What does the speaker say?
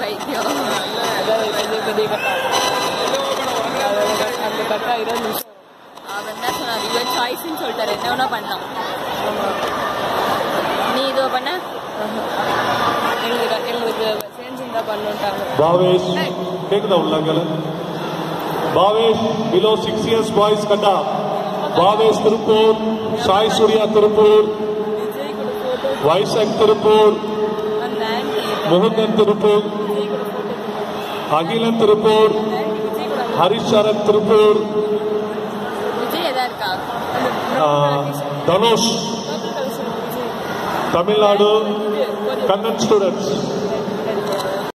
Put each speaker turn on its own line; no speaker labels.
பைத்தியம்
அதான் பெரிய பெரிய கட்டா அந்த கட்டா இருபது நிமிஷம்
அவன் என்ன சொன்னான் இவன் சாய்ஸ்ன்னு சொல்லிட்டாரு என்ன வேணா பண்ணலாம் நீ இதுவா பண்ண
எங்களுக்கு எங்களுக்கு சேர்ந்துருந்தா பண்ணுட்டாங்க
பாவேஷ் கேக்குதா உள்ளங்கள் Bhavesh below six years boys கட்டா பாவேஷ் திருப்பூர் சாய் சூர்யா திருப்பூர்
விஜய் கூட போட்டோ
வைசக் திருப்பூர்
அந்த ஆன்டி
முகுந்தன் திருப்பூர்
விஜய் கூட போட்டோ
அகிலன் திருப்பூர்
விஜய் கூட
ஹரிஷ் சரத் திருப்பூர்
விஜய் எதா இருக்கா
ஆஹ், Dhanush
purple colour Vijay
Tamil Nadu Kannan students